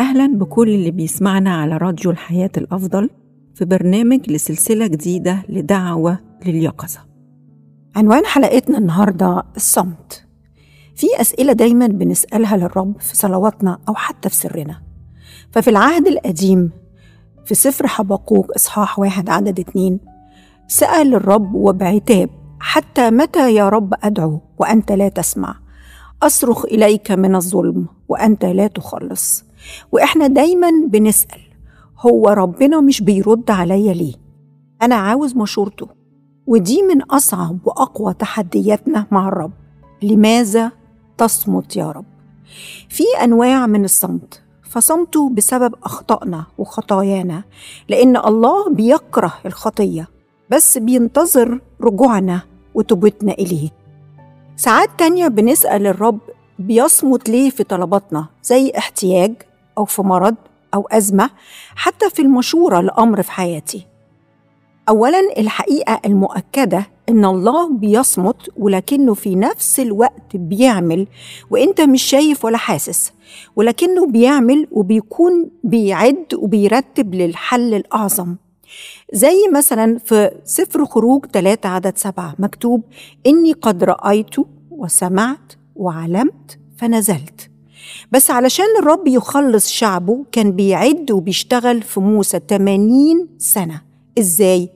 أهلا بكل اللي بيسمعنا على راديو الحياة الأفضل في برنامج لسلسلة جديدة لدعوة لليقظة عنوان حلقتنا النهاردة الصمت في أسئلة دايما بنسألها للرب في صلواتنا أو حتى في سرنا ففي العهد القديم في سفر حبقوق إصحاح واحد عدد اتنين سأل الرب وبعتاب حتى متى يا رب أدعو وأنت لا تسمع أصرخ إليك من الظلم وأنت لا تخلص وإحنا دايما بنسأل هو ربنا مش بيرد عليا ليه أنا عاوز مشورته ودي من أصعب وأقوى تحدياتنا مع الرب لماذا تصمت يا رب في أنواع من الصمت فصمته بسبب أخطائنا وخطايانا لأن الله بيكره الخطية بس بينتظر رجوعنا وتوبتنا إليه ساعات تانية بنسأل الرب بيصمت ليه في طلباتنا زي احتياج أو في مرض أو أزمة حتى في المشورة لأمر في حياتي أولا الحقيقة المؤكدة إن الله بيصمت ولكنه في نفس الوقت بيعمل وإنت مش شايف ولا حاسس ولكنه بيعمل وبيكون بيعد وبيرتب للحل الأعظم زي مثلا في سفر خروج 3 عدد سبعة مكتوب إني قد رأيت وسمعت وعلمت فنزلت بس علشان الرب يخلص شعبه كان بيعد وبيشتغل في موسى 80 سنة إزاي؟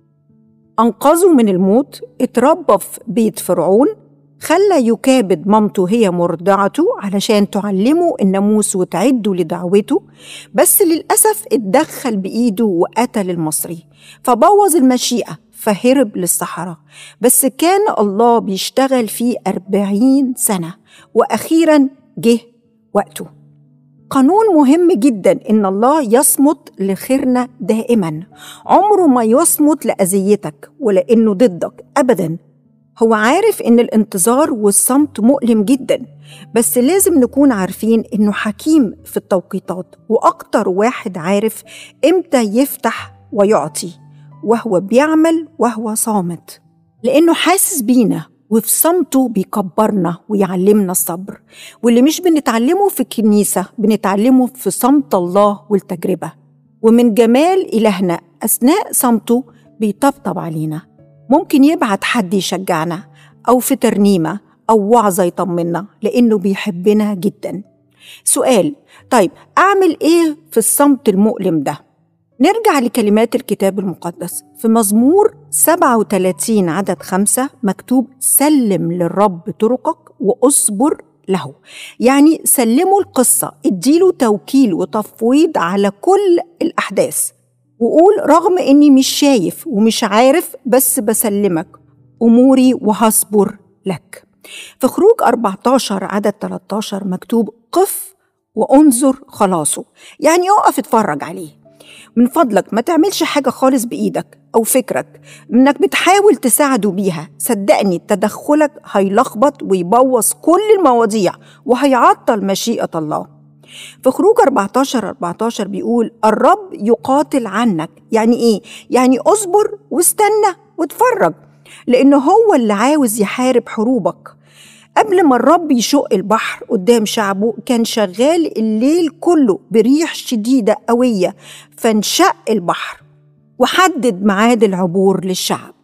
أنقذه من الموت اتربى في بيت فرعون خلى يكابد مامته هي مرضعته علشان تعلمه الناموس وتعده لدعوته بس للأسف اتدخل بإيده وقتل المصري فبوظ المشيئة فهرب للصحراء بس كان الله بيشتغل فيه أربعين سنة وأخيرا جه وقته قانون مهم جدا ان الله يصمت لخيرنا دائما عمره ما يصمت لاذيتك ولانه ضدك ابدا هو عارف ان الانتظار والصمت مؤلم جدا بس لازم نكون عارفين انه حكيم في التوقيتات واكتر واحد عارف امتى يفتح ويعطي وهو بيعمل وهو صامت لانه حاسس بينا وفي صمته بيكبرنا ويعلمنا الصبر واللي مش بنتعلمه في الكنيسة بنتعلمه في صمت الله والتجربة ومن جمال إلهنا أثناء صمته بيطبطب علينا ممكن يبعت حد يشجعنا أو في ترنيمة أو وعظة يطمنا لأنه بيحبنا جدا سؤال طيب أعمل إيه في الصمت المؤلم ده؟ نرجع لكلمات الكتاب المقدس في مزمور 37 عدد خمسة مكتوب سلم للرب طرقك وأصبر له يعني سلموا القصة اديله توكيل وتفويض على كل الأحداث وقول رغم إني مش شايف ومش عارف بس بسلمك أموري وهصبر لك في خروج 14 عدد 13 مكتوب قف وانظر خلاصه يعني اقف اتفرج عليه من فضلك ما تعملش حاجة خالص بإيدك أو فكرك إنك بتحاول تساعده بيها صدقني تدخلك هيلخبط ويبوظ كل المواضيع وهيعطل مشيئة الله في خروج 14 14 بيقول الرب يقاتل عنك يعني إيه؟ يعني اصبر واستنى واتفرج لأنه هو اللي عاوز يحارب حروبك قبل ما الرب يشق البحر قدام شعبه كان شغال الليل كله بريح شديدة قوية فانشق البحر وحدد ميعاد العبور للشعب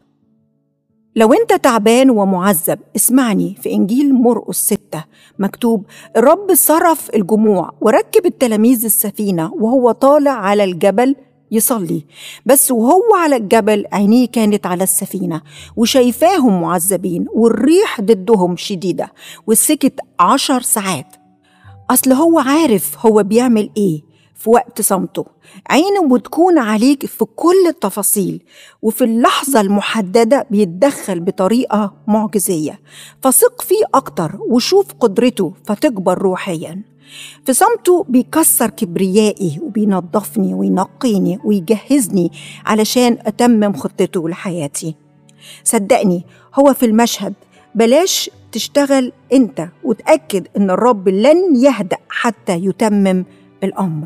لو انت تعبان ومعذب اسمعني في انجيل مرقس ستة مكتوب الرب صرف الجموع وركب التلاميذ السفينة وهو طالع على الجبل يصلي بس وهو على الجبل عينيه كانت على السفينة وشايفاهم معذبين والريح ضدهم شديدة والسكت عشر ساعات أصل هو عارف هو بيعمل إيه في وقت صمته عينه بتكون عليك في كل التفاصيل وفي اللحظة المحددة بيتدخل بطريقة معجزية فثق فيه أكتر وشوف قدرته فتكبر روحياً في صمته بيكسر كبريائي وبينظفني وينقيني ويجهزني علشان أتمم خطته لحياتي صدقني هو في المشهد بلاش تشتغل انت وتأكد ان الرب لن يهدأ حتى يتمم الأمر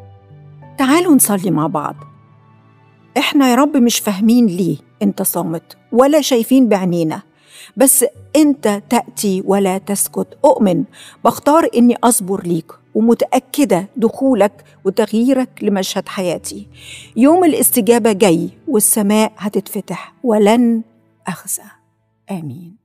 تعالوا نصلي مع بعض احنا يا رب مش فاهمين ليه انت صامت ولا شايفين بعينينا بس انت تاتي ولا تسكت اؤمن بختار اني اصبر ليك ومتأكدة دخولك وتغييرك لمشهد حياتي يوم الاستجابة جاي والسماء هتتفتح ولن أخزى آمين